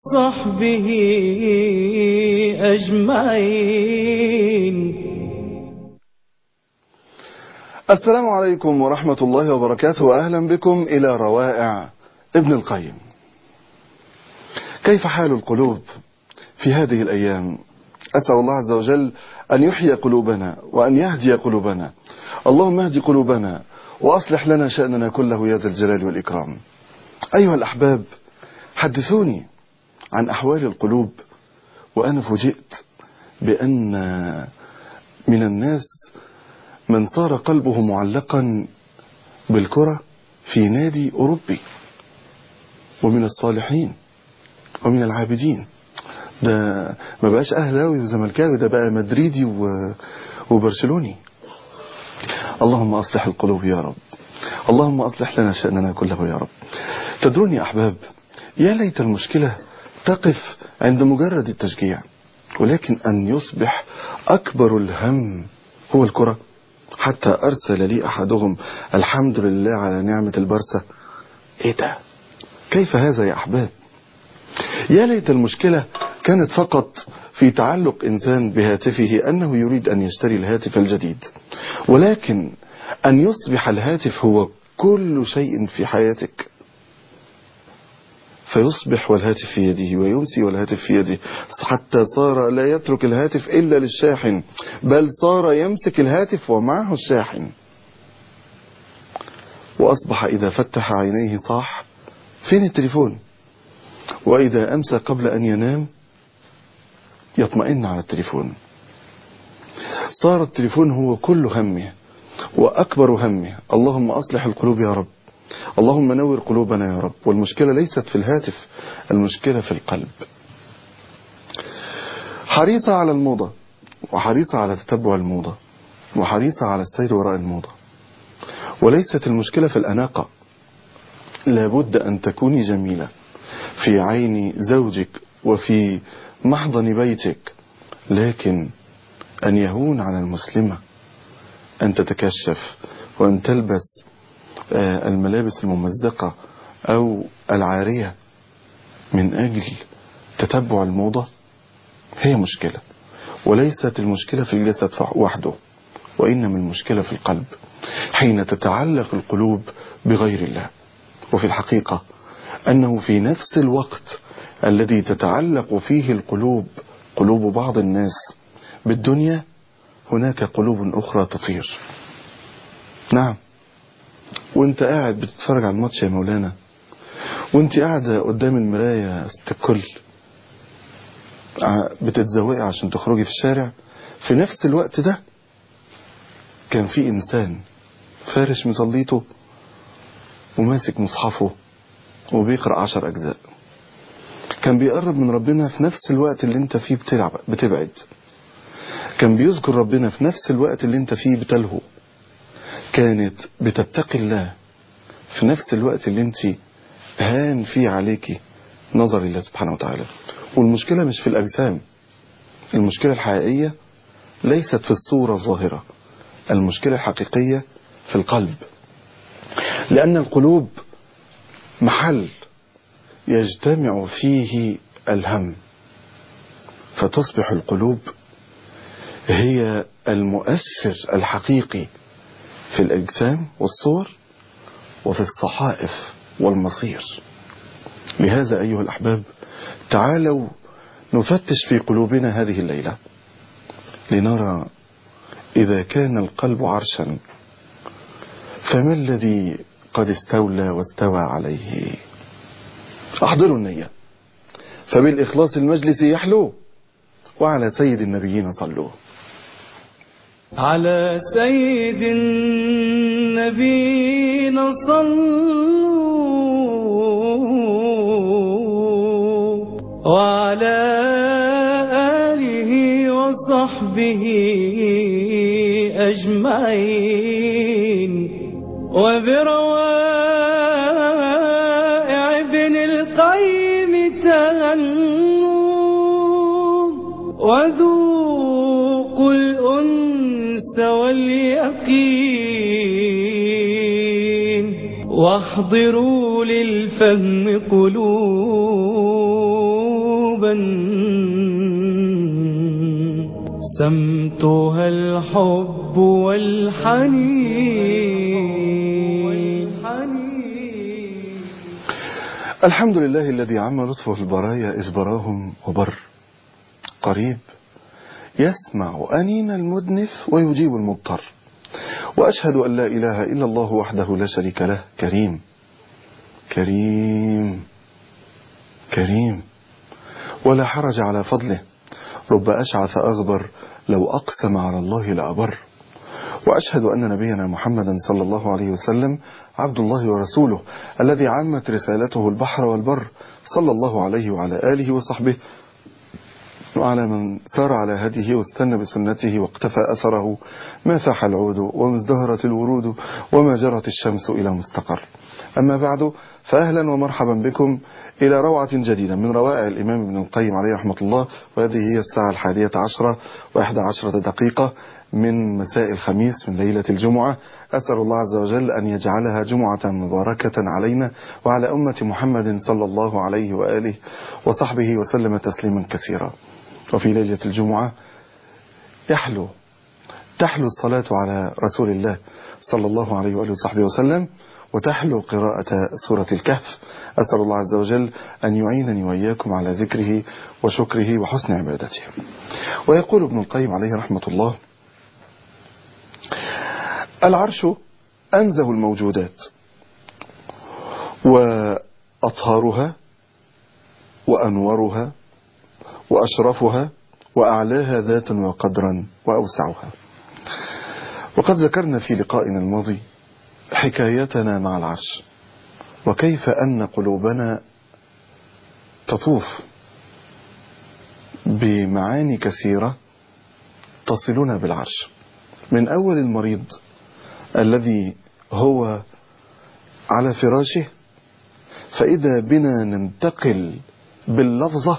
صحبه أجمعين السلام عليكم ورحمة الله وبركاته وأهلا بكم إلى روائع ابن القيم كيف حال القلوب في هذه الأيام أسأل الله عز وجل أن يحيي قلوبنا وأن يهدي قلوبنا اللهم اهدي قلوبنا وأصلح لنا شأننا كله يا ذا الجلال والإكرام أيها الأحباب حدثوني عن أحوال القلوب وأنا فوجئت بأن من الناس من صار قلبه معلقا بالكرة في نادي أوروبي ومن الصالحين ومن العابدين ده ما بقاش أهلاوي وزملكاوي ده بقى مدريدي وبرشلوني اللهم أصلح القلوب يا رب اللهم أصلح لنا شأننا كله يا رب تدرون يا أحباب يا ليت المشكلة تقف عند مجرد التشجيع ولكن أن يصبح أكبر الهم هو الكرة حتى أرسل لي أحدهم الحمد لله على نعمة البرسة إيه ده كيف هذا يا أحباب يا ليت المشكلة كانت فقط في تعلق إنسان بهاتفه أنه يريد أن يشتري الهاتف الجديد ولكن أن يصبح الهاتف هو كل شيء في حياتك فيصبح والهاتف في يده ويمسي والهاتف في يده حتى صار لا يترك الهاتف إلا للشاحن بل صار يمسك الهاتف ومعه الشاحن وأصبح إذا فتح عينيه صاح فين التليفون وإذا أمسى قبل أن ينام يطمئن على التليفون صار التليفون هو كل همه وأكبر همه اللهم أصلح القلوب يا رب اللهم نور قلوبنا يا رب والمشكلة ليست في الهاتف المشكلة في القلب حريصة على الموضة وحريصة على تتبع الموضة وحريصة على السير وراء الموضة وليست المشكلة في الأناقة لابد أن تكوني جميلة في عين زوجك وفي محضن بيتك لكن أن يهون على المسلمة أن تتكشف وأن تلبس الملابس الممزقة أو العارية من أجل تتبع الموضة هي مشكلة وليست المشكلة في الجسد وحده وإنما المشكلة في القلب حين تتعلق القلوب بغير الله وفي الحقيقة أنه في نفس الوقت الذي تتعلق فيه القلوب قلوب بعض الناس بالدنيا هناك قلوب أخرى تطير نعم وانت قاعد بتتفرج على الماتش يا مولانا وانت قاعدة قدام المراية ست الكل بتتزوقي عشان تخرجي في الشارع في نفس الوقت ده كان في انسان فارش مصليته وماسك مصحفه وبيقرأ عشر اجزاء كان بيقرب من ربنا في نفس الوقت اللي انت فيه بتلعب بتبعد كان بيذكر ربنا في نفس الوقت اللي انت فيه بتلهو كانت بتتقي الله في نفس الوقت اللي انت هان فيه عليكي نظر الله سبحانه وتعالى والمشكلة مش في الأجسام المشكلة الحقيقية ليست في الصورة الظاهرة المشكلة الحقيقية في القلب لأن القلوب محل يجتمع فيه الهم فتصبح القلوب هي المؤثر الحقيقي في الأجسام والصور وفي الصحائف والمصير لهذا أيها الأحباب تعالوا نفتش في قلوبنا هذه الليلة لنرى إذا كان القلب عرشا فما الذي قد استولى واستوى عليه أحضروا النية فبالإخلاص المجلس يحلو وعلى سيد النبيين صلوا على سيد النبيين صلوا وعلى آله وصحبه أجمعين وبروائع ابن القيم تغنوا وذوقوا الأنس واليقين واحضروا للفهم قلوب قلوبا سمتها الحب والحنين الحمد لله الذي عم لطفه البرايا إذ براهم وبر قريب يسمع أنين المدنف ويجيب المضطر وأشهد أن لا إله إلا الله وحده لا شريك له كريم كريم كريم ولا حرج على فضله رب أشعث أغبر لو أقسم على الله لأبر وأشهد أن نبينا محمدا صلى الله عليه وسلم عبد الله ورسوله الذي عمت رسالته البحر والبر صلى الله عليه وعلى آله وصحبه وعلى من سار على هديه واستنى بسنته واقتفى أثره ما فاح العود وما ازدهرت الورود وما جرت الشمس إلى مستقر أما بعد فأهلا ومرحبا بكم إلى روعة جديدة من روائع الإمام ابن القيم عليه رحمة الله وهذه هي الساعة الحادية عشرة وإحدى عشرة دقيقة من مساء الخميس من ليلة الجمعة أسأل الله عز وجل أن يجعلها جمعة مباركة علينا وعلى أمة محمد صلى الله عليه وآله وصحبه وسلم تسليما كثيرا وفي ليلة الجمعة يحلو تحلو الصلاة على رسول الله صلى الله عليه وآله وصحبه وسلم وتحلو قراءة سورة الكهف أسأل الله عز وجل أن يعينني وإياكم على ذكره وشكره وحسن عبادته ويقول ابن القيم عليه رحمة الله العرش أنزه الموجودات وأطهارها وأنورها وأشرفها وأعلاها ذاتا وقدرا وأوسعها وقد ذكرنا في لقائنا الماضي حكايتنا مع العرش وكيف أن قلوبنا تطوف بمعاني كثيرة تصلنا بالعرش من أول المريض الذي هو على فراشه فإذا بنا ننتقل باللفظة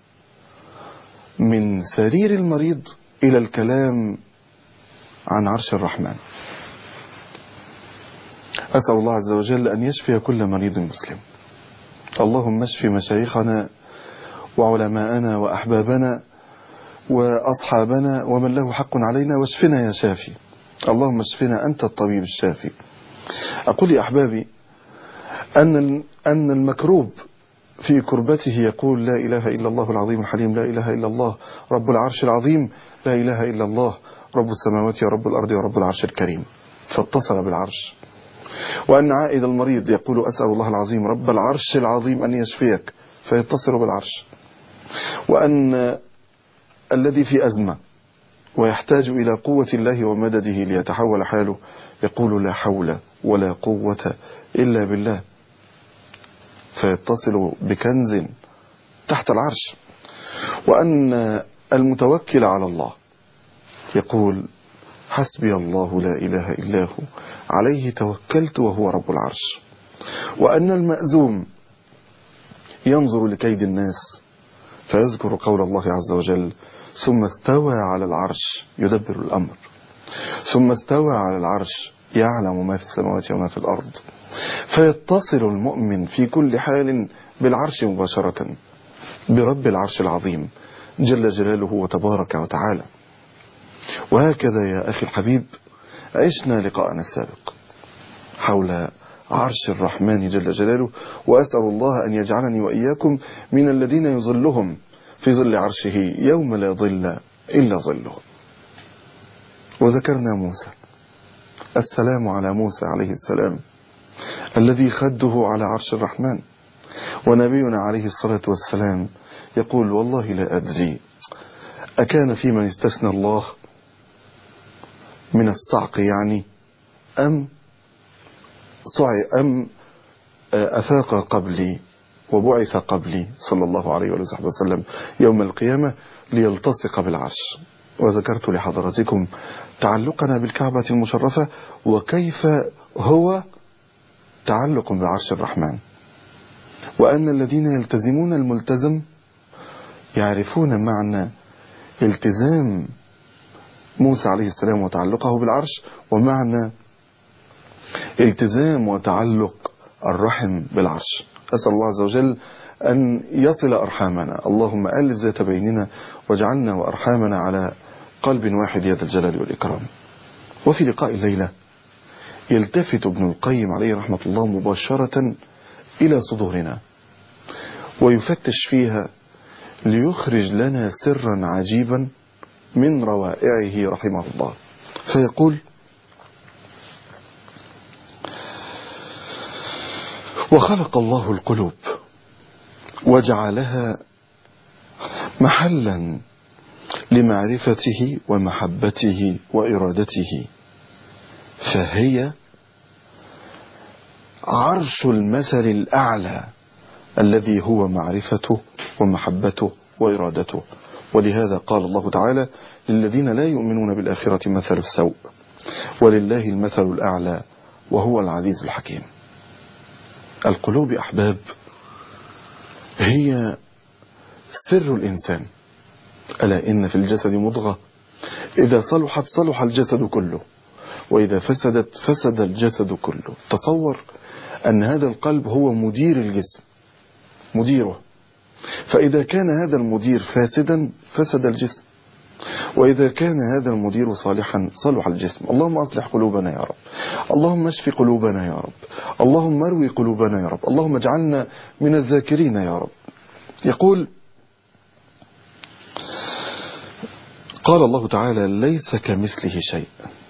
من سرير المريض إلى الكلام عن عرش الرحمن أسأل الله عز وجل أن يشفي كل مريض مسلم اللهم اشف مشايخنا وعلماءنا وأحبابنا وأصحابنا ومن له حق علينا واشفنا يا شافي اللهم اشفنا أنت الطبيب الشافي أقول يا أحبابي أن أن المكروب في كربته يقول لا إله إلا الله العظيم الحليم لا إله إلا الله رب العرش العظيم لا إله إلا الله رب السماوات ورب الأرض ورب العرش الكريم فاتصل بالعرش وأن عائد المريض يقول أسأل الله العظيم رب العرش العظيم أن يشفيك فيتصل بالعرش وأن الذي في أزمة ويحتاج إلى قوة الله ومدده ليتحول حاله يقول لا حول ولا قوة إلا بالله فيتصل بكنز تحت العرش وأن المتوكل على الله يقول حسبي الله لا إله إلا هو عليه توكلت وهو رب العرش وأن المأزوم ينظر لكيد الناس فيذكر قول الله عز وجل ثم استوى على العرش يدبر الأمر ثم استوى على العرش يعلم ما في السماوات وما في الأرض فيتصل المؤمن في كل حال بالعرش مباشرة برب العرش العظيم جل جلاله وتبارك وتعالى وهكذا يا أخي الحبيب عشنا لقاءنا السابق حول عرش الرحمن جل جلاله وأسأل الله أن يجعلني وإياكم من الذين يظلهم في ظل عرشه يوم لا ظل إلا ظله وذكرنا موسى السلام على موسى عليه السلام الذي خده على عرش الرحمن ونبينا عليه الصلاة والسلام يقول والله لا أدري أكان في من استثنى الله من الصعق يعني أم صعي أم أفاق قبلي وبعث قبلي صلى الله عليه وآله وسلم يوم القيامة ليلتصق بالعرش وذكرت لحضراتكم تعلقنا بالكعبة المشرفة وكيف هو تعلق بعرش الرحمن وأن الذين يلتزمون الملتزم يعرفون معنى التزام موسى عليه السلام وتعلقه بالعرش ومعنى التزام وتعلق الرحم بالعرش أسأل الله عز وجل أن يصل أرحامنا اللهم ألف ذات بيننا واجعلنا وأرحامنا على قلب واحد يا ذا الجلال والإكرام وفي لقاء الليلة يلتفت ابن القيم عليه رحمة الله مباشرة إلى صدورنا ويفتش فيها ليخرج لنا سرا عجيبا من روائعه رحمه الله فيقول وخلق الله القلوب وجعلها محلا لمعرفته ومحبته وإرادته فهي عرش المثل الأعلى الذي هو معرفته ومحبته وإرادته ولهذا قال الله تعالى للذين لا يؤمنون بالآخرة مثل السوء ولله المثل الأعلى وهو العزيز الحكيم القلوب أحباب هي سر الإنسان ألا إن في الجسد مضغة إذا صلحت صلح الجسد كله وإذا فسدت فسد الجسد كله تصور أن هذا القلب هو مدير الجسم مديره فإذا كان هذا المدير فاسدا فسد الجسم وإذا كان هذا المدير صالحا صلح الجسم اللهم أصلح قلوبنا يا رب اللهم اشف قلوبنا يا رب اللهم اروي قلوبنا يا رب اللهم اجعلنا من الذاكرين يا رب يقول قال الله تعالى ليس كمثله شيء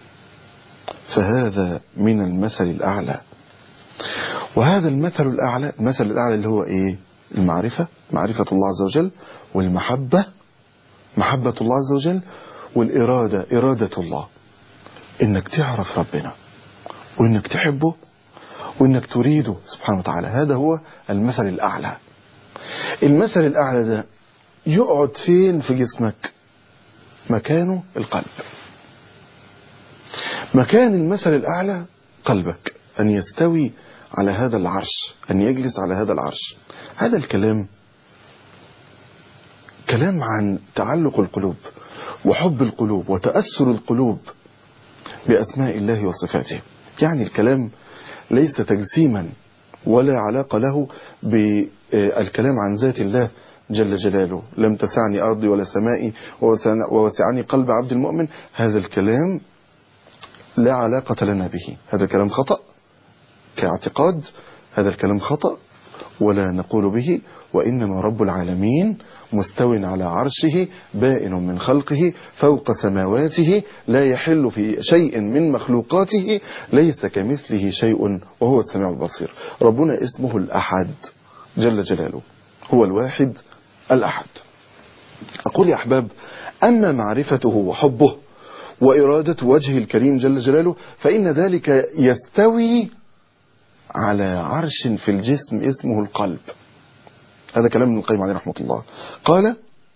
فهذا من المثل الأعلى وهذا المثل الأعلى المثل الأعلى اللي هو إيه المعرفة معرفة الله عز وجل والمحبة محبة الله عز وجل والإرادة إرادة الله إنك تعرف ربنا وإنك تحبه وإنك تريده سبحانه وتعالى هذا هو المثل الأعلى المثل الأعلى ده يقعد فين في جسمك مكانه القلب مكان المثل الأعلى قلبك أن يستوي على هذا العرش أن يجلس على هذا العرش هذا الكلام كلام عن تعلق القلوب وحب القلوب وتأثر القلوب بأسماء الله وصفاته يعني الكلام ليس تجسيما ولا علاقة له بالكلام عن ذات الله جل جلاله لم تسعني أرضي ولا سمائي ووسعني قلب عبد المؤمن هذا الكلام لا علاقة لنا به هذا الكلام خطأ كاعتقاد هذا الكلام خطأ ولا نقول به وإنما رب العالمين مستو على عرشه بائن من خلقه فوق سماواته لا يحل في شيء من مخلوقاته ليس كمثله شيء وهو السميع البصير ربنا اسمه الأحد جل جلاله هو الواحد الأحد أقول يا أحباب أما معرفته وحبه وإرادة وجهه الكريم جل جلاله فإن ذلك يستوي على عرش في الجسم اسمه القلب هذا كلام ابن القيم عليه رحمة الله قال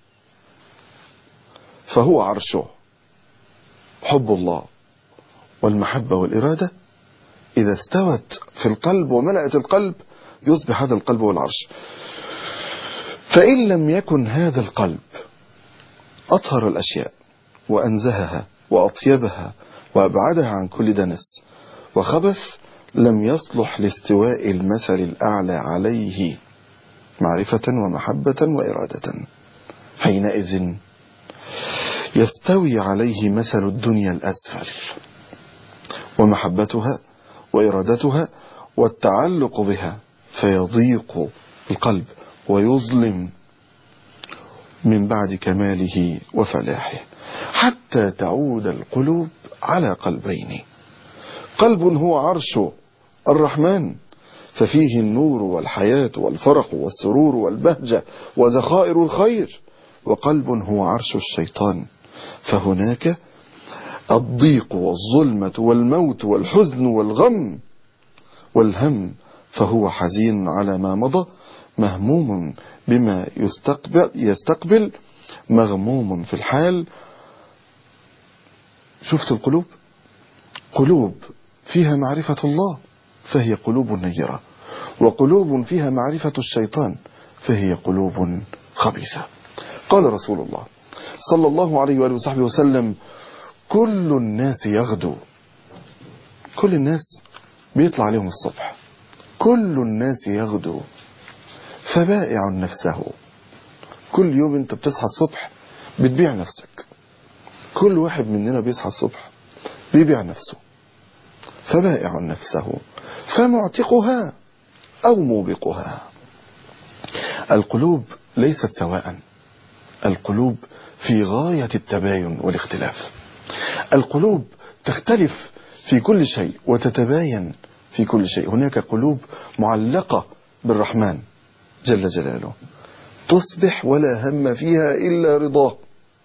فهو عرشه حب الله والمحبة والإرادة إذا استوت في القلب وملأت القلب يصبح هذا القلب هو العرش فإن لم يكن هذا القلب أطهر الأشياء وأنزهها وأطيبها وأبعدها عن كل دنس وخبث لم يصلح لاستواء المثل الأعلى عليه معرفة ومحبة وإرادة حينئذ يستوي عليه مثل الدنيا الأسفل ومحبتها وإرادتها والتعلق بها فيضيق القلب ويظلم من بعد كماله وفلاحه حتى تعود القلوب على قلبين قلب هو عرش الرحمن ففيه النور والحياة والفرح والسرور والبهجة وذخائر الخير وقلب هو عرش الشيطان فهناك الضيق والظلمة والموت والحزن والغم والهم فهو حزين على ما مضى مهموم بما يستقبل, يستقبل مغموم في الحال شفت القلوب قلوب فيها معرفة الله فهي قلوب نيرة وقلوب فيها معرفة الشيطان فهي قلوب خبيثة قال رسول الله صلى الله عليه وآله وصحبه وسلم كل الناس يغدو كل الناس بيطلع عليهم الصبح كل الناس يغدو فبائع نفسه كل يوم انت بتصحى الصبح بتبيع نفسك كل واحد مننا بيصحى الصبح بيبيع نفسه فبائع نفسه فمعتقها أو موبقها القلوب ليست سواء القلوب في غاية التباين والاختلاف القلوب تختلف في كل شيء وتتباين في كل شيء هناك قلوب معلقة بالرحمن جل جلاله تصبح ولا هم فيها إلا رضاه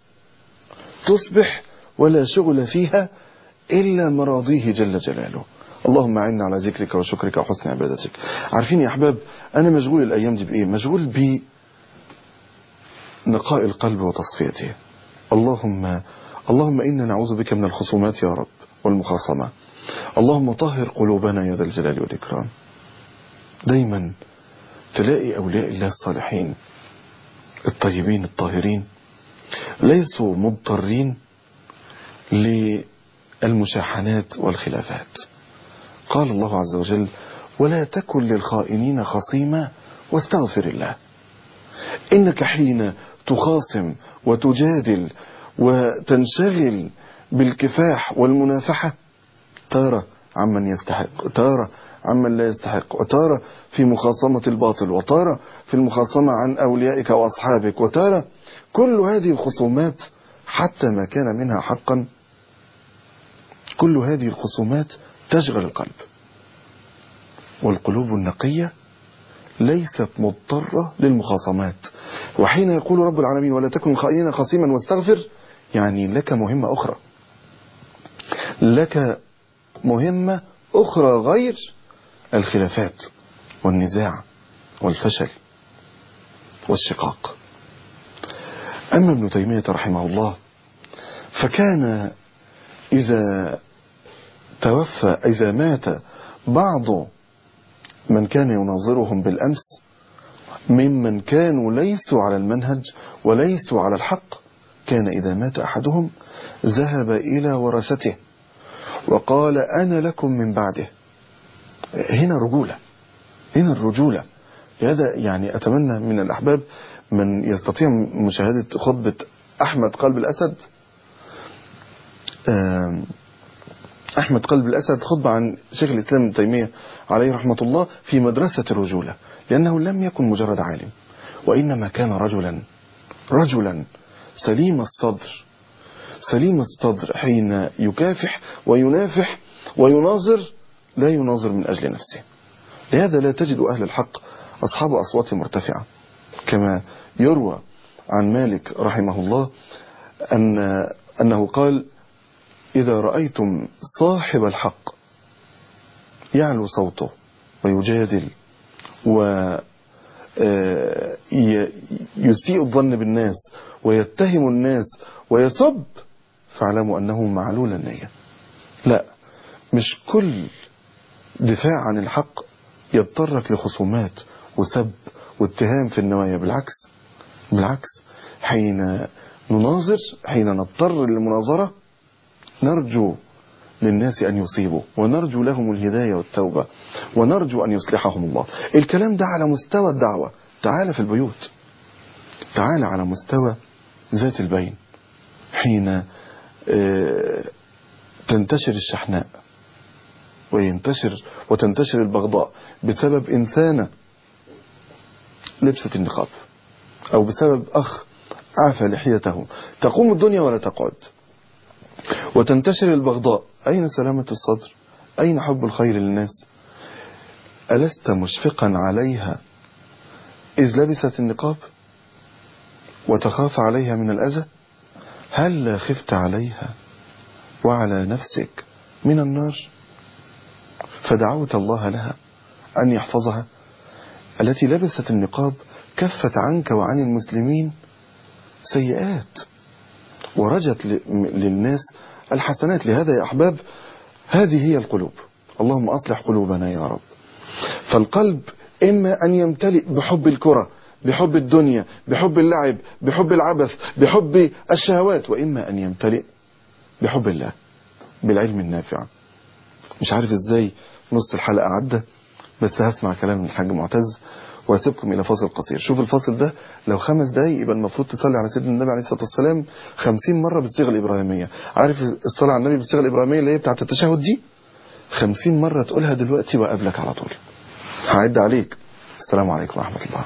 تصبح ولا شغل فيها إلا مراضيه جل جلاله اللهم أعنا على ذكرك وشكرك وحسن عبادتك عارفين يا أحباب أنا مشغول الأيام دي بإيه مشغول بنقاء القلب وتصفيته اللهم اللهم إنا نعوذ بك من الخصومات يا رب والمخاصمة اللهم طهر قلوبنا يا ذا الجلال والإكرام دايما تلاقي أولياء الله الصالحين الطيبين الطاهرين ليسوا مضطرين للمشاحنات والخلافات قال الله عز وجل ولا تكن للخائنين خصيما واستغفر الله إنك حين تخاصم وتجادل وتنشغل بالكفاح والمنافحة تارة عمن يستحق تارة عمن لا يستحق وتارة في مخاصمة الباطل وتارة في المخاصمة عن أوليائك وأصحابك وتارة كل هذه الخصومات حتى ما كان منها حقا كل هذه الخصومات تشغل القلب والقلوب النقية ليست مضطرة للمخاصمات وحين يقول رب العالمين ولا تكن خائنا خصيما واستغفر يعني لك مهمة أخرى لك مهمة أخرى غير الخلافات والنزاع والفشل والشقاق أما ابن تيمية رحمه الله فكان إذا توفى إذا مات بعض من كان يناظرهم بالأمس ممن كانوا ليسوا على المنهج وليسوا على الحق كان إذا مات أحدهم ذهب إلى ورثته وقال أنا لكم من بعده هنا رجولة هنا الرجولة هذا يعني أتمنى من الأحباب من يستطيع مشاهدة خطبة أحمد قلب الأسد أحمد قلب الأسد خطبة عن شيخ الإسلام ابن تيمية عليه رحمة الله في مدرسة الرجولة لأنه لم يكن مجرد عالم وإنما كان رجلا رجلا سليم الصدر سليم الصدر حين يكافح وينافح ويناظر لا يناظر من أجل نفسه لهذا لا تجد أهل الحق أصحاب أصوات مرتفعة كما يروى عن مالك رحمه الله أن أنه قال إذا رأيتم صاحب الحق يعلو صوته ويجادل ويسيء الظن بالناس ويتهم الناس ويسب فاعلموا أنه معلول النية لا مش كل دفاع عن الحق يضطرك لخصومات وسب واتهام في النوايا بالعكس بالعكس حين نناظر حين نضطر للمناظرة نرجو للناس أن يصيبوا ونرجو لهم الهداية والتوبة ونرجو أن يصلحهم الله الكلام ده على مستوى الدعوة تعال في البيوت تعال على مستوى ذات البين حين تنتشر الشحناء وينتشر وتنتشر البغضاء بسبب إنسانة لبست النقاب أو بسبب أخ عافى لحيته تقوم الدنيا ولا تقعد وتنتشر البغضاء أين سلامة الصدر أين حب الخير للناس ألست مشفقا عليها إذ لبست النقاب وتخاف عليها من الأذى هل خفت عليها وعلى نفسك من النار فدعوت الله لها أن يحفظها التي لبست النقاب كفت عنك وعن المسلمين سيئات ورجت للناس الحسنات لهذا يا أحباب هذه هي القلوب اللهم أصلح قلوبنا يا رب فالقلب إما أن يمتلئ بحب الكرة بحب الدنيا بحب اللعب بحب العبث بحب الشهوات وإما أن يمتلئ بحب الله بالعلم النافع مش عارف ازاي نص الحلقة عدى بس هسمع كلام الحاج معتز واسيبكم الى فاصل قصير شوف الفاصل ده لو خمس دقايق يبقى المفروض تصلي على سيدنا النبي عليه الصلاه والسلام خمسين مره بالصيغه الابراهيميه عارف الصلاه على النبي بالصيغه الابراهيميه اللي هي بتاعه التشهد دي خمسين مره تقولها دلوقتي واقابلك على طول هعد عليك السلام عليكم ورحمه الله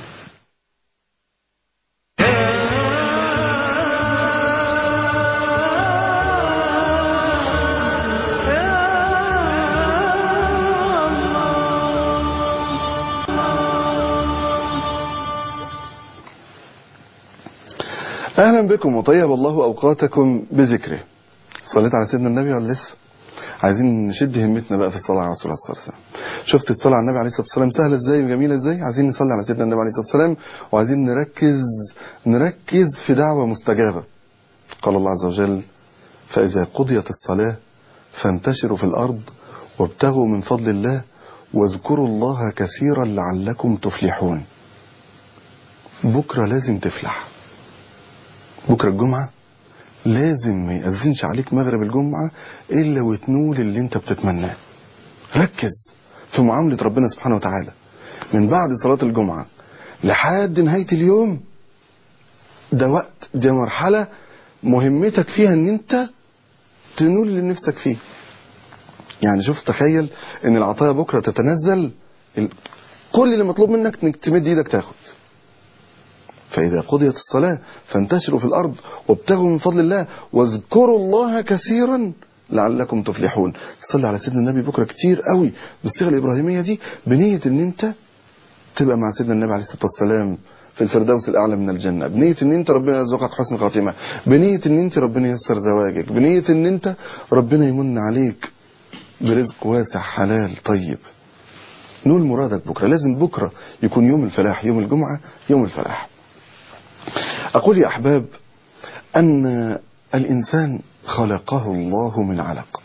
اهلا بكم وطيب الله اوقاتكم بذكره صليت على سيدنا النبي ولا لسه عايزين نشد همتنا بقى في الصلاه على رسول الله صلى الله عليه وسلم شفت الصلاه على النبي عليه الصلاه والسلام سهله ازاي وجميله ازاي عايزين نصلي على سيدنا النبي عليه الصلاه والسلام وعايزين نركز نركز في دعوه مستجابه قال الله عز وجل فاذا قضيت الصلاه فانتشروا في الارض وابتغوا من فضل الله واذكروا الله كثيرا لعلكم تفلحون بكره لازم تفلح بكرة الجمعة لازم ما يأذنش عليك مغرب الجمعة إلا وتنول اللي انت بتتمناه ركز في معاملة ربنا سبحانه وتعالى من بعد صلاة الجمعة لحد نهاية اليوم ده وقت دي مرحلة مهمتك فيها ان انت تنول اللي نفسك فيه يعني شوف تخيل ان العطايا بكرة تتنزل كل اللي مطلوب منك انك تمد ايدك تاخد فإذا قضيت الصلاة فانتشروا في الأرض وابتغوا من فضل الله واذكروا الله كثيرا لعلكم تفلحون صلي على سيدنا النبي بكرة كتير قوي بالصيغة الإبراهيمية دي بنية ان انت تبقى مع سيدنا النبي عليه الصلاة والسلام في الفردوس الأعلى من الجنة بنية ان انت ربنا يرزقك حسن خاتمة بنية ان انت ربنا ييسر زواجك بنية ان انت ربنا يمن عليك برزق واسع حلال طيب نول مرادك بكرة لازم بكرة يكون يوم الفلاح يوم الجمعة يوم الفلاح أقول يا أحباب أن الإنسان خلقه الله من علق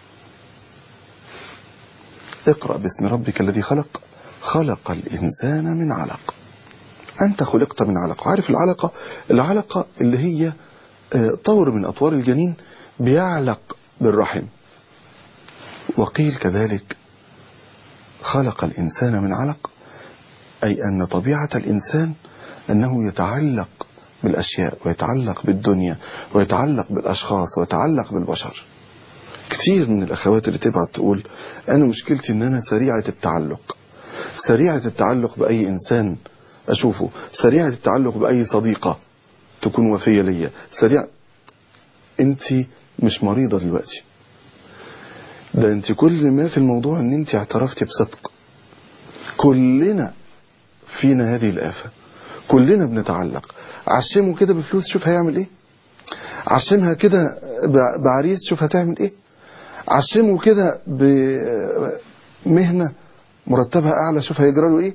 اقرأ باسم ربك الذي خلق خلق الإنسان من علق أنت خلقت من علق عارف العلقة العلقة اللي هي طور من أطوار الجنين بيعلق بالرحم وقيل كذلك خلق الإنسان من علق أي أن طبيعة الإنسان أنه يتعلق بالأشياء ويتعلق بالدنيا ويتعلق بالأشخاص ويتعلق بالبشر كتير من الأخوات اللي تبعت تقول أنا مشكلتي أن أنا سريعة التعلق سريعة التعلق بأي إنسان أشوفه سريعة التعلق بأي صديقة تكون وفية ليا سريع أنت مش مريضة دلوقتي ده أنت كل ما في الموضوع أن أنت اعترفتي بصدق كلنا فينا هذه الآفة كلنا بنتعلق عشمه كده بفلوس شوف هيعمل ايه عشمها كده بعريس شوف هتعمل ايه عشمه كده بمهنة مرتبها اعلى شوف هيجرى له ايه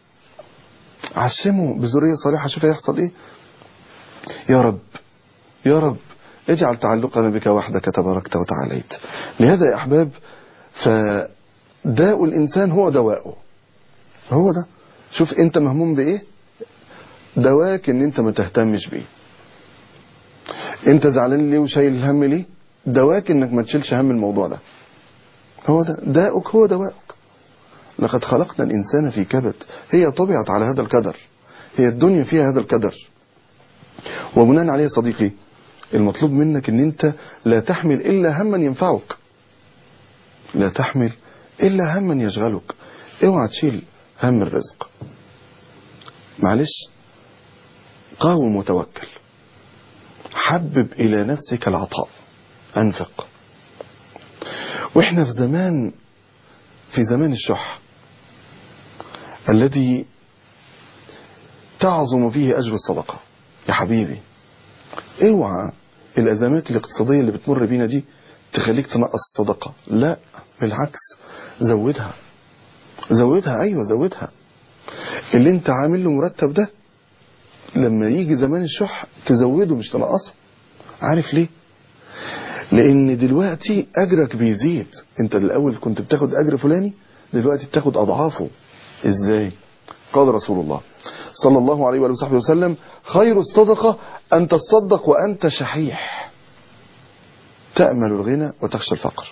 عشمه بذرية صالحة شوف هيحصل ايه يا رب يا رب اجعل تعلقنا بك وحدك تباركت وتعاليت لهذا يا احباب فداء الانسان هو دواءه هو ده شوف انت مهموم بايه دواك ان انت ما تهتمش بيه انت زعلان ليه وشايل الهم ليه دواك انك ما تشيلش هم الموضوع ده هو ده داؤك هو دواءك لقد خلقنا الانسان في كبد هي طبعت على هذا الكدر هي الدنيا فيها هذا الكدر وبناء عليه صديقي المطلوب منك ان انت لا تحمل الا هما ينفعك لا تحمل الا هما يشغلك اوعى تشيل هم الرزق معلش قاوم وتوكل حبب إلى نفسك العطاء أنفق وإحنا في زمان في زمان الشح الذي تعظم فيه أجر الصدقة يا حبيبي اوعى الأزمات الاقتصادية اللي بتمر بينا دي تخليك تنقص الصدقة لا بالعكس زودها زودها أيوة زودها اللي انت عامل له مرتب ده لما يجي زمان الشح تزوده مش تنقصه عارف ليه لان دلوقتي اجرك بيزيد انت الاول كنت بتاخد اجر فلاني دلوقتي بتاخد اضعافه ازاي قال رسول الله صلى الله عليه وآله وصحبه وسلم خير الصدقة أن تصدق وأنت شحيح تأمل الغنى وتخشى الفقر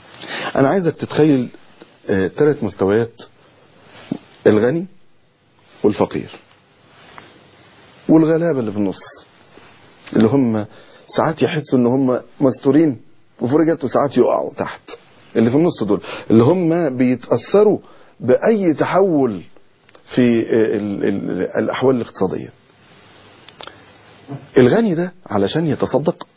أنا عايزك تتخيل ثلاث مستويات الغني والفقير والغلابة اللي في النص اللي هم ساعات يحسوا ان هم مستورين وفرجت وساعات يقعوا تحت اللي في النص دول اللي هم بيتأثروا بأي تحول في ال ال الأحوال الاقتصادية الغني ده علشان يتصدق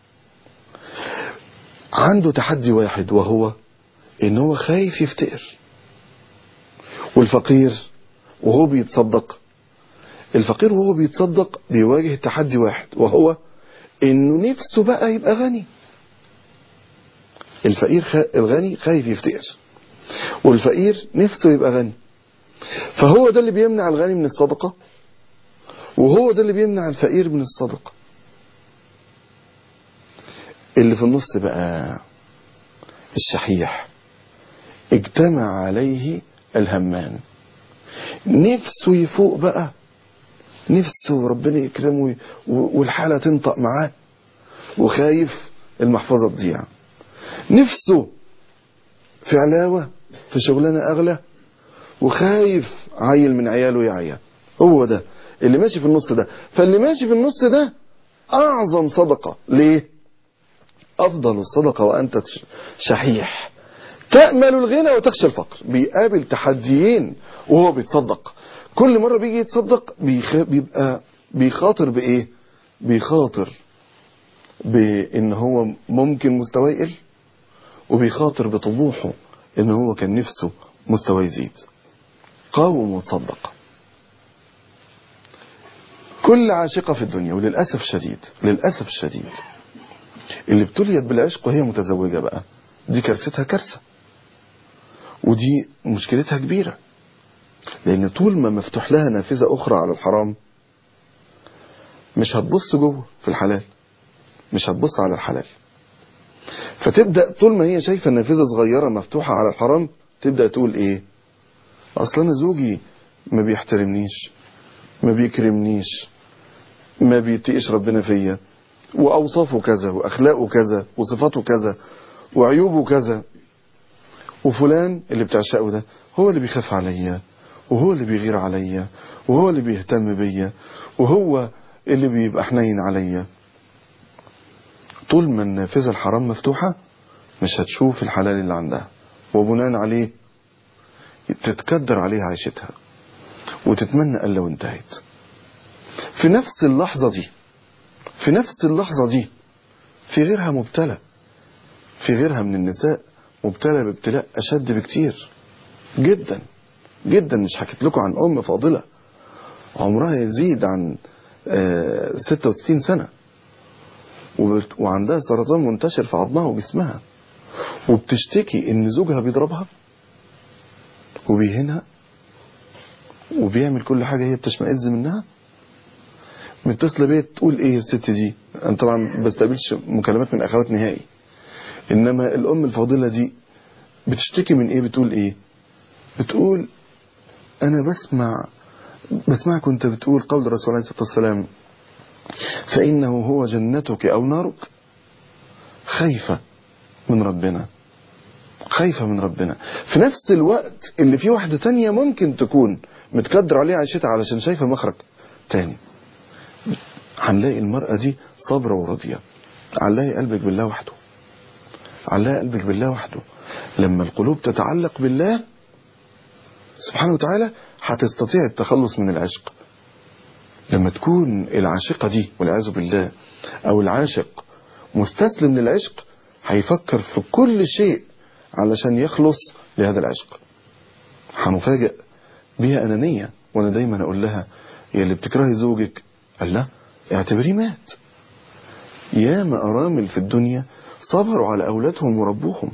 عنده تحدي واحد وهو ان هو خايف يفتقر والفقير وهو بيتصدق الفقير وهو بيتصدق بيواجه تحدي واحد وهو انه نفسه بقى يبقى غني الفقير خ... الغني خايف يفتقر والفقير نفسه يبقى غني فهو ده اللي بيمنع الغني من الصدقة وهو ده اللي بيمنع الفقير من الصدقة اللي في النص بقى الشحيح اجتمع عليه الهمان نفسه يفوق بقى نفسه ربنا يكرمه والحالة تنطق معاه وخايف المحفظة تضيع نفسه في علاوة في شغلانة أغلى وخايف عيل من عياله يعيا هو ده اللي ماشي في النص ده فاللي ماشي في النص ده أعظم صدقة ليه أفضل الصدقة وأنت شحيح تأمل الغنى وتخشى الفقر بيقابل تحديين وهو بيتصدق كل مرة بيجي يتصدق بيخ... بيبقى بيخاطر بإيه بيخاطر بإن هو ممكن مستواه يقل وبيخاطر بطموحه إن هو كان نفسه مستواه يزيد قاوم وتصدق كل عاشقة في الدنيا وللأسف الشديد للأسف الشديد اللي ابتليت بالعشق وهي متزوجة بقى دي كارثتها كارثة ودي مشكلتها كبيرة لأن طول ما مفتوح لها نافذة أخرى على الحرام مش هتبص جوه في الحلال مش هتبص على الحلال فتبدأ طول ما هي شايفة نافذة صغيرة مفتوحة على الحرام تبدأ تقول ايه اصلا انا زوجي ما بيحترمنيش ما بيكرمنيش ما بيتقيش ربنا فيا واوصافه كذا واخلاقه كذا وصفاته كذا وعيوبه كذا وفلان اللي بتعشقه ده هو اللي بيخاف عليا وهو اللي بيغير عليا وهو اللي بيهتم بيا وهو اللي بيبقى حنين عليا طول ما النافذة الحرام مفتوحة مش هتشوف الحلال اللي عندها وبناء عليه تتكدر عليها عيشتها وتتمنى قال لو انتهت في نفس اللحظة دي في نفس اللحظة دي في غيرها مبتلى في غيرها من النساء مبتلى بابتلاء أشد بكتير جدا جدا مش حكيت لكم عن أم فاضلة عمرها يزيد عن 66 سنة وعندها سرطان منتشر في عظمها وجسمها وبتشتكي ان زوجها بيضربها وبيهنها وبيعمل كل حاجة هي بتشمئز منها متصلة بيا تقول ايه الست دي انا طبعا بستقبلش مكالمات من اخوات نهائي انما الام الفاضلة دي بتشتكي من ايه بتقول ايه بتقول انا بسمع بسمعك كنت بتقول قول الرسول عليه الصلاة والسلام فإنه هو جنتك أو نارك خايفة من ربنا خايفة من ربنا في نفس الوقت اللي في واحدة تانية ممكن تكون متكدر عليها عيشتها علشان شايفة مخرج تاني هنلاقي المرأة دي صابرة وراضية علقي قلبك بالله وحده علقي قلبك بالله وحده لما القلوب تتعلق بالله سبحانه وتعالى هتستطيع التخلص من العشق لما تكون العاشقة دي والعياذ بالله او العاشق مستسلم للعشق هيفكر في كل شيء علشان يخلص لهذا العشق هنفاجئ بيها أنانية وأنا دايما أقول لها يا اللي بتكرهي زوجك قال لا اعتبريه مات ياما أرامل في الدنيا صبروا على أولادهم وربوهم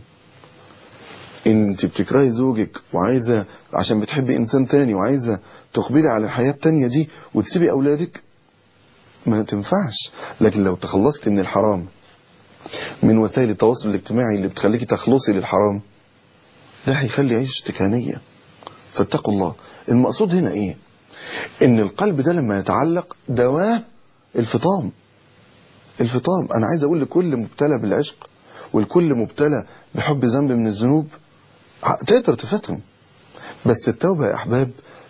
انت بتكرهي زوجك وعايزة عشان بتحبي انسان تاني وعايزة تقبلي على الحياة التانية دي وتسيبي اولادك ما تنفعش لكن لو تخلصتي من الحرام من وسائل التواصل الاجتماعي اللي بتخليكي تخلصي للحرام ده هيخلي عيشتك هنية فاتقوا الله المقصود هنا ايه ان القلب ده لما يتعلق دواه الفطام الفطام انا عايز اقول لكل مبتلى بالعشق والكل مبتلى بحب ذنب من الذنوب تقدر تفطم بس التوبة يا احباب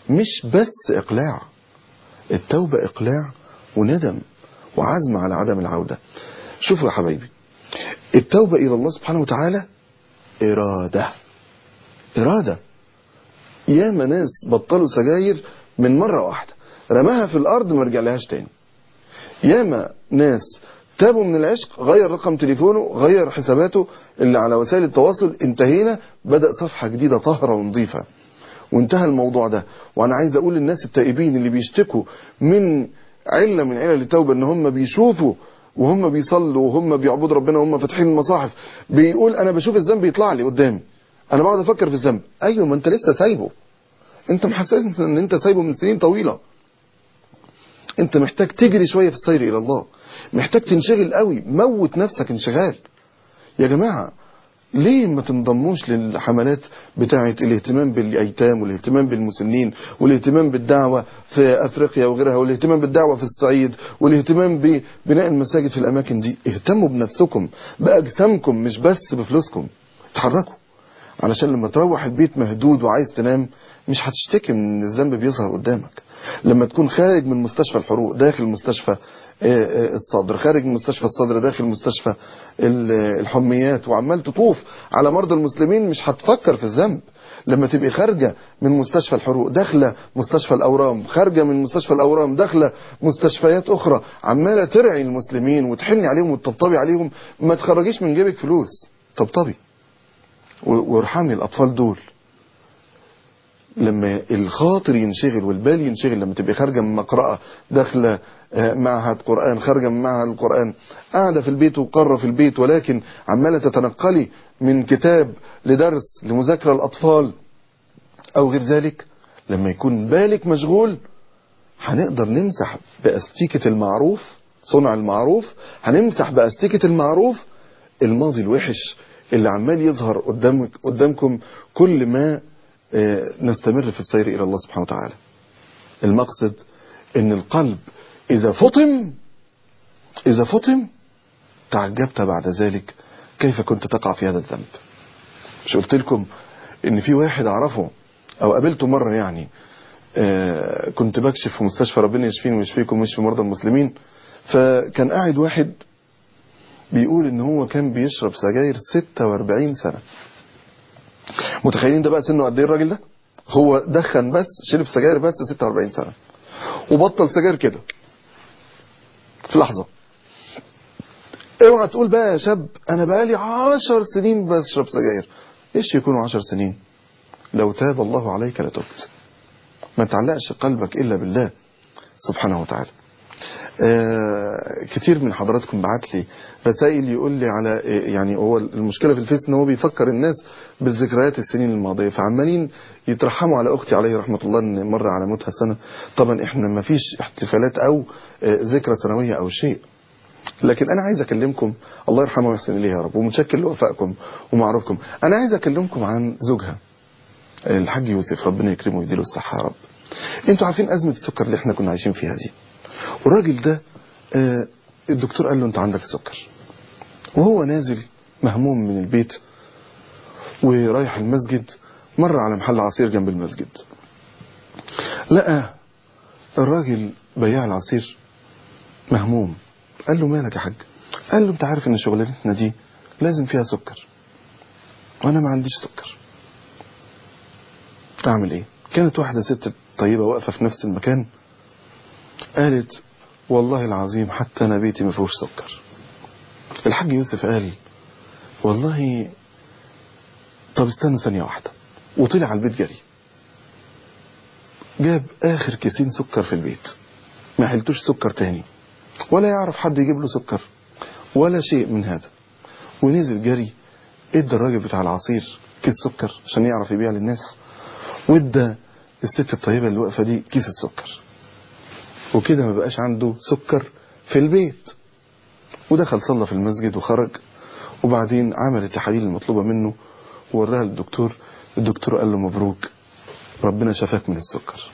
مش بس إقلاع التوبة إقلاع وندم وعزم على عدم العودة شوفوا يا حبايبي التوبة إلى الله سبحانه وتعالى إرادة إرادة ياما ناس بطلوا سجاير من مرة واحدة رماها في الأرض ما رجع لهاش تاني ياما ناس تابوا من العشق غير رقم تليفونه غير حساباته اللي على وسائل التواصل انتهينا بدأ صفحة جديدة طاهرة ونظيفة وانتهى الموضوع ده وانا عايز اقول للناس التائبين اللي بيشتكوا من علة من علل التوبة ان هم بيشوفوا وهم بيصلوا وهم بيعبدوا ربنا وهم فاتحين المصاحف بيقول انا بشوف الذنب يطلع لي قدامي انا بقعد افكر في الذنب ايوه ما انت لسه سايبه انت محسس ان انت سايبه من سنين طويلة انت محتاج تجري شوية في السير الى الله محتاج تنشغل قوي موت نفسك انشغال يا جماعة ليه ما تنضموش للحملات بتاعة الاهتمام بالايتام والاهتمام بالمسنين والاهتمام بالدعوة في افريقيا وغيرها والاهتمام بالدعوة في الصعيد والاهتمام ببناء المساجد في الاماكن دي اهتموا بنفسكم باجسامكم مش بس بفلوسكم اتحركوا علشان لما تروح البيت مهدود وعايز تنام مش هتشتكي من الذنب بيظهر قدامك لما تكون خارج من مستشفى الحروق داخل مستشفى الصدر خارج من مستشفى الصدر داخل مستشفى الحميات وعمال تطوف على مرضى المسلمين مش هتفكر في الذنب لما تبقي خارجة من مستشفى الحروق داخلة مستشفى الأورام خارجة من مستشفى الأورام داخلة مستشفيات أخرى عمالة ترعي المسلمين وتحني عليهم وتطبطبي عليهم ما تخرجيش من جيبك فلوس طبطبي وارحمي الأطفال دول لما الخاطر ينشغل والبال ينشغل لما تبقي خارجة من مقرأة داخلة معهد قرآن خارجة من معهد القرآن قاعدة في البيت وقارة في البيت ولكن عمالة تتنقلي من كتاب لدرس لمذاكرة الأطفال أو غير ذلك لما يكون بالك مشغول هنقدر نمسح بأستيكة المعروف صنع المعروف هنمسح بأستيكة المعروف الماضي الوحش اللي عمال يظهر قدامك قدامكم كل ما نستمر في السير إلى الله سبحانه وتعالى المقصد ان القلب إذا فطم إذا فطم تعجبت بعد ذلك كيف كنت تقع في هذا الذنب مش قلت لكم ان في واحد اعرفه او قابلته مرة يعني آه كنت بكشف في مستشفى ربنا يشفيني ويشفيكم ويشفي مرضى المسلمين فكان قاعد واحد بيقول ان هو كان بيشرب سجاير 46 سنة متخيلين ده بقى سنه قد ايه الراجل ده هو دخن بس شرب سجاير بس 46 سنة وبطل سجاير كده في لحظة اوعى تقول بقى يا شاب انا بقالي عشر سنين بشرب سجاير ايش يكونوا عشر سنين لو تاب الله عليك لتبت ما تعلقش قلبك الا بالله سبحانه وتعالى آه كتير من حضراتكم بعت لي رسائل يقول لي على يعني هو المشكلة في الفيس ان هو بيفكر الناس بالذكريات السنين الماضية فعمالين يترحموا على اختي عليه رحمة الله ان مر على موتها سنة طبعا احنا ما فيش احتفالات او آه ذكرى سنوية او شيء لكن انا عايز اكلمكم الله يرحمه ويحسن اليه يا رب ومتشكر لوفائكم ومعروفكم انا عايز اكلمكم عن زوجها الحاج يوسف ربنا يكرمه ويديله الصحة يا رب انتوا عارفين ازمة السكر اللي احنا كنا عايشين فيها دي والراجل ده آه الدكتور قال له انت عندك السكر وهو نازل مهموم من البيت ورايح المسجد مر على محل عصير جنب المسجد لقى الراجل بياع العصير مهموم قال له مالك يا حاج قال له انت عارف ان شغلانتنا دي لازم فيها سكر وانا ما عنديش سكر اعمل ايه كانت واحدة ست طيبة واقفة في نفس المكان قالت والله العظيم حتى انا بيتي ما فيهوش سكر الحاج يوسف قال والله طب استنوا ثانية واحدة وطلع على البيت جري جاب اخر كيسين سكر في البيت ما حلتوش سكر تاني ولا يعرف حد يجيب له سكر ولا شيء من هذا ونزل جري ادى الراجل بتاع العصير كيس سكر عشان يعرف يبيع للناس وادى الست الطيبة اللي واقفة دي كيس السكر وكده ما بقاش عنده سكر في البيت ودخل صلى في المسجد وخرج وبعدين عمل التحاليل المطلوبة منه ووراها للدكتور الدكتور قال له مبروك ربنا شفاك من السكر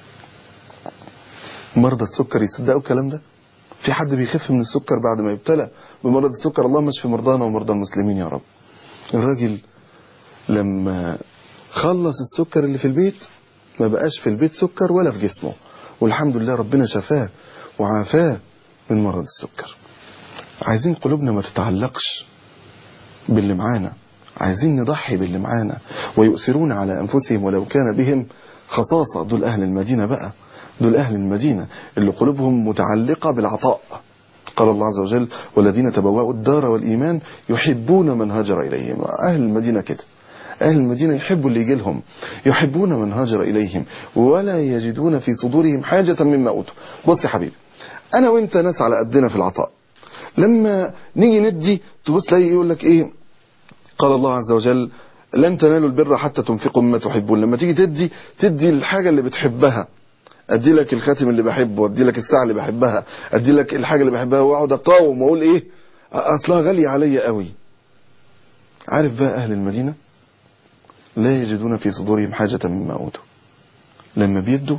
مرضى السكر يصدقوا الكلام ده في حد بيخف من السكر بعد ما يبتلى بمرض السكر اللهم اشف مرضانا ومرضى المسلمين يا رب الراجل لما خلص السكر اللي في البيت ما بقاش في البيت سكر ولا في جسمه والحمد لله ربنا شفاه وعافاه من مرض السكر عايزين قلوبنا ما تتعلقش باللي معانا عايزين نضحي باللي معانا ويؤثرون على أنفسهم ولو كان بهم خصاصة دول أهل المدينة بقى دول أهل المدينة اللي قلوبهم متعلقة بالعطاء قال الله عز وجل والذين تبوأوا الدار والإيمان يحبون من هاجر إليهم أهل المدينة كده أهل المدينة يحبوا اللي يجي لهم يحبون من هاجر إليهم ولا يجدون في صدورهم حاجة مما أوتوا بص يا حبيبي أنا وأنت ناس على قدنا في العطاء لما نيجي ندي تبص تلاقي يقول لك إيه قال الله عز وجل لن تنالوا البر حتى تنفقوا مما تحبون لما تيجي تدي تدي الحاجة اللي بتحبها ادي لك الخاتم اللي بحبه ادي لك الساعه اللي بحبها ادي لك الحاجه اللي بحبها واقعد اقاوم واقول ايه اصلها غاليه عليا قوي عارف بقى اهل المدينه لا يجدون في صدورهم حاجه مما اوتوا لما بيدوا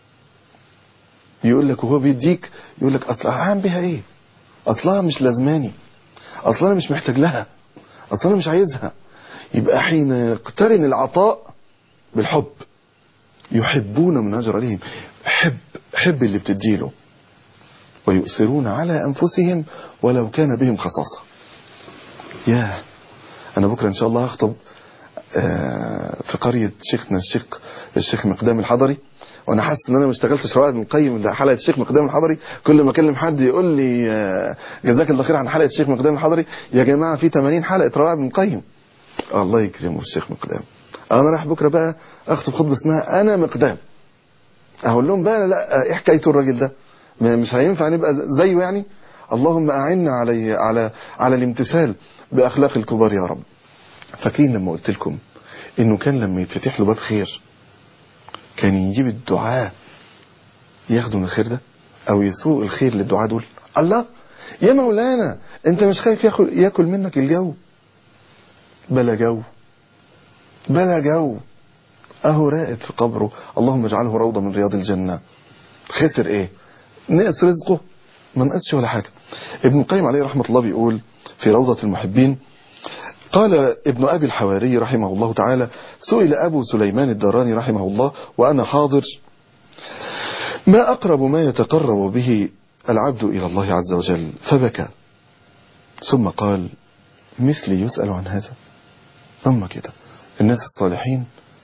يقول لك وهو بيديك يقول لك اصل هعمل بيها ايه اصلها مش لازماني اصلا انا مش محتاج لها اصلا انا مش عايزها يبقى حين يقترن العطاء بالحب يحبون من هجر عليهم حب حب اللي بتديله ويؤثرون على أنفسهم ولو كان بهم خصاصة يا أنا بكرة إن شاء الله هخطب في قرية شيخنا الشيخ الشيخ مقدام الحضري وانا حاسس ان انا ما اشتغلتش روائد من قيم حلقه الشيخ مقدام الحضري كل ما اكلم حد يقول لي جزاك الله خير عن حلقه الشيخ مقدام الحضري يا جماعه في 80 حلقه روائد من قيم الله يكرمه الشيخ مقدام انا رايح بكره بقى اخطب خطبه اسمها انا مقدام اقول لهم بقى لا ايه حكايته الراجل ده مش هينفع نبقى زيه يعني اللهم اعنا عليه على على الامتثال باخلاق الكبار يا رب فاكرين لما قلت لكم انه كان لما يتفتح له باب خير كان يجيب الدعاء ياخدوا من الخير ده او يسوق الخير للدعاء دول الله يا مولانا انت مش خايف ياكل ياكل منك الجو بلا جو بلا جو اهو رائد في قبره اللهم اجعله روضة من رياض الجنة خسر ايه نقص رزقه ما نقصش ولا حاجة ابن القيم عليه رحمة الله بيقول في روضة المحبين قال ابن أبي الحواري رحمه الله تعالى سئل أبو سليمان الدراني رحمه الله وأنا حاضر ما أقرب ما يتقرب به العبد إلى الله عز وجل فبكى ثم قال مثلي يسأل عن هذا ثم كده الناس الصالحين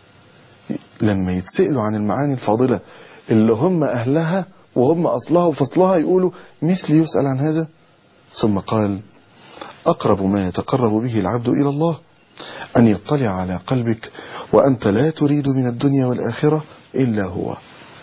لما يتسألوا عن المعاني الفاضلة اللي هم أهلها وهم أصلها وفصلها يقولوا مثل يسأل عن هذا ثم قال أقرب ما يتقرب به العبد إلى الله أن يطلع على قلبك وأنت لا تريد من الدنيا والآخرة إلا هو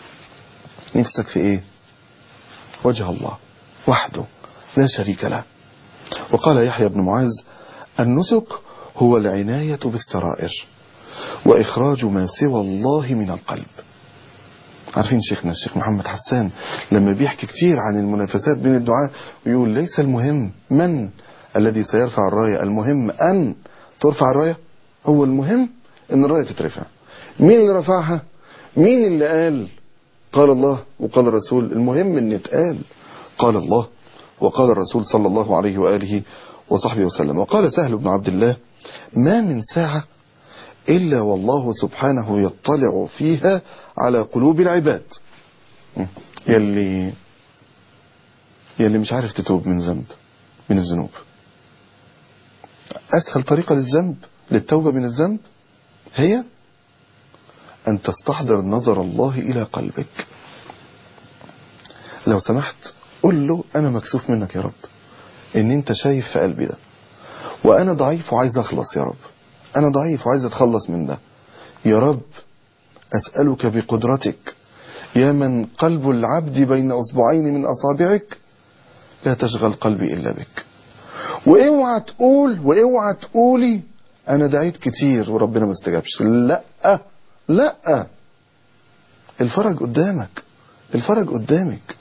نفسك في إيه وجه الله وحده لا شريك له وقال يحيى بن معاذ النسك هو العناية بالسرائر وإخراج ما سوى الله من القلب عارفين شيخنا الشيخ محمد حسان لما بيحكي كتير عن المنافسات بين الدعاء ويقول ليس المهم من الذي سيرفع الراية المهم أن ترفع الراية هو المهم أن الراية تترفع مين اللي رفعها مين اللي قال قال الله وقال الرسول المهم أن يتقال قال الله وقال الرسول صلى الله عليه وآله وصحبه وسلم وقال سهل بن عبد الله ما من ساعة إلا والله سبحانه يطلع فيها على قلوب العباد يلي يلي مش عارف تتوب من ذنب من الذنوب أسهل طريقة للذنب للتوبة من الذنب هي أن تستحضر نظر الله إلى قلبك لو سمحت قل له أنا مكسوف منك يا رب إن أنت شايف في قلبي ده وأنا ضعيف وعايز أخلص يا رب أنا ضعيف وعايز أتخلص من ده يا رب أسألك بقدرتك يا من قلب العبد بين أصبعين من أصابعك لا تشغل قلبي إلا بك واوعى تقول واوعى تقولي انا دعيت كتير وربنا ما استجابش لا لا الفرج قدامك الفرج قدامك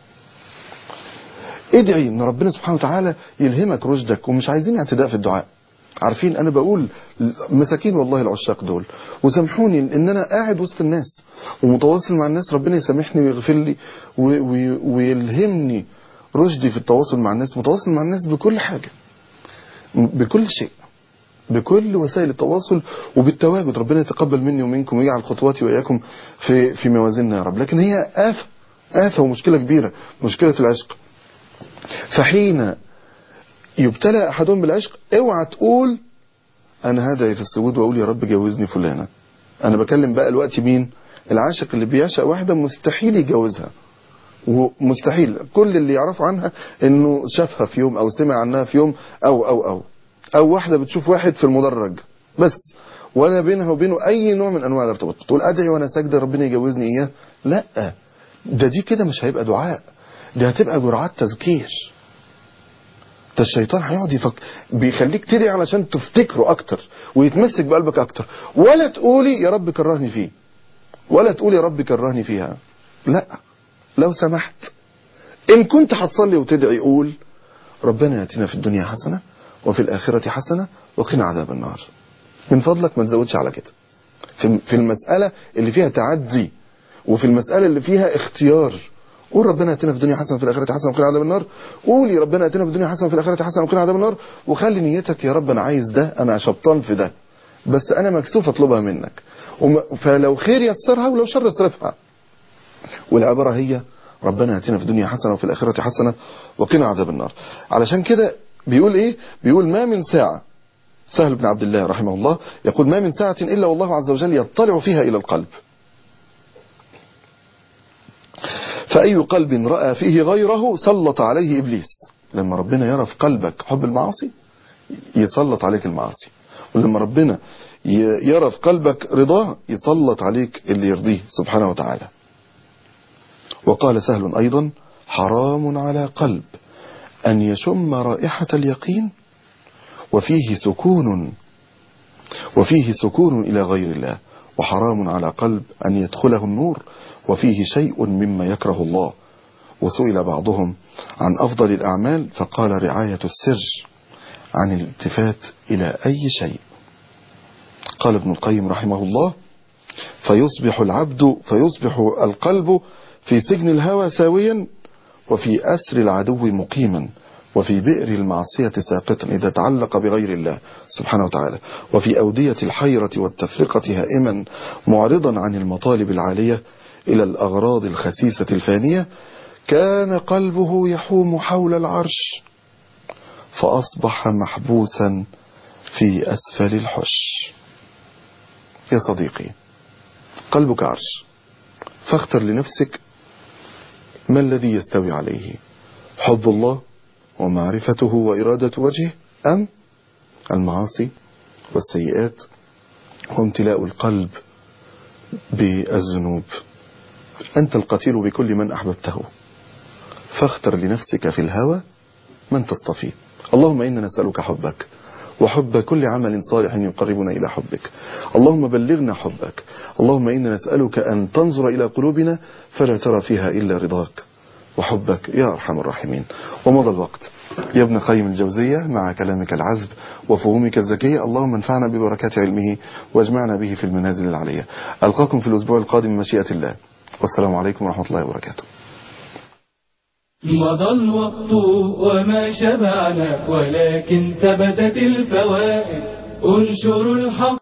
ادعي ان ربنا سبحانه وتعالى يلهمك رشدك ومش عايزين اعتداء في الدعاء عارفين انا بقول مساكين والله العشاق دول وسامحوني ان انا قاعد وسط الناس ومتواصل مع الناس ربنا يسامحني ويغفر لي ويلهمني رشدي في التواصل مع الناس متواصل مع الناس بكل حاجة بكل شيء بكل وسائل التواصل وبالتواجد ربنا يتقبل مني ومنكم ويجعل خطواتي وإياكم في في موازيننا يا رب لكن هي آفة آفة ومشكلة كبيرة مشكلة العشق فحين يبتلى أحدهم بالعشق اوعى تقول أنا هدعي في السجود وأقول يا رب جوزني فلانة أنا بكلم بقى الوقت مين العاشق اللي بيعشق واحدة مستحيل يجوزها ومستحيل كل اللي يعرفه عنها انه شافها في يوم او سمع عنها في يوم او او او او واحدة بتشوف واحد في المدرج بس ولا بينها وبينه اي نوع من انواع الارتباط تقول ادعي وانا ساجده ربنا يجوزني اياه لا ده دي كده مش هيبقى دعاء دي هتبقى جرعات تذكير ده الشيطان هيقعد يفك بيخليك تدعي علشان تفتكره اكتر ويتمسك بقلبك اكتر ولا تقولي يا رب كرهني فيه ولا تقولي يا رب كرهني فيها لا لو سمحت ان كنت هتصلي وتدعي قول ربنا ياتينا في الدنيا حسنه وفي الاخره حسنه وقنا عذاب النار من فضلك ما تزودش على كده في في المساله اللي فيها تعدي وفي المساله اللي فيها اختيار قول ربنا اتنا في الدنيا حسنه وفي الاخره حسنه وقنا عذاب النار قولي ربنا اتنا في الدنيا حسنه وفي الاخره حسنه وقنا عذاب النار وخلي نيتك يا رب انا عايز ده انا شبطان في ده بس انا مكسوف اطلبها منك وم... فلو خير يسرها ولو شر اصرفها والعباره هي ربنا اتنا في الدنيا حسنه وفي الاخره حسنه وقنا عذاب النار علشان كده بيقول ايه بيقول ما من ساعه سهل بن عبد الله رحمه الله يقول ما من ساعه الا والله عز وجل يطلع فيها الى القلب فأي قلب رأى فيه غيره سلط عليه إبليس لما ربنا يرى في قلبك حب المعاصي يسلط عليك المعاصي ولما ربنا يرى في قلبك رضاه يسلط عليك اللي يرضيه سبحانه وتعالى وقال سهل أيضا حرام على قلب أن يشم رائحة اليقين وفيه سكون وفيه سكون إلى غير الله وحرام على قلب أن يدخله النور وفيه شيء مما يكره الله وسئل بعضهم عن أفضل الأعمال فقال رعاية السر عن الالتفات إلى أي شيء قال ابن القيم رحمه الله فيصبح العبد فيصبح القلب في سجن الهوى ساويا وفي أسر العدو مقيما وفي بئر المعصية ساقطا إذا تعلق بغير الله سبحانه وتعالى وفي أودية الحيرة والتفرقة هائما معرضا عن المطالب العالية إلى الأغراض الخسيسة الفانية كان قلبه يحوم حول العرش فأصبح محبوسا في أسفل الحش يا صديقي قلبك عرش فاختر لنفسك ما الذي يستوي عليه حب الله ومعرفته وإرادة وجهه أم المعاصي والسيئات وامتلاء القلب بالذنوب أنت القتيل بكل من أحببته فاختر لنفسك في الهوى من تصطفيه اللهم إنا نسألك حبك وحب كل عمل صالح يقربنا إلى حبك اللهم بلغنا حبك اللهم إنا نسألك أن تنظر إلى قلوبنا فلا ترى فيها إلا رضاك وحبك يا أرحم الراحمين ومضى الوقت يا ابن قيم الجوزية مع كلامك العذب وفهومك الذكية اللهم انفعنا ببركات علمه واجمعنا به في المنازل العلية ألقاكم في الأسبوع القادم مشيئة الله والسلام عليكم ورحمة الله وبركاته مضى الوقت وما شبعنا ولكن ثبتت الفوائد انشروا الحق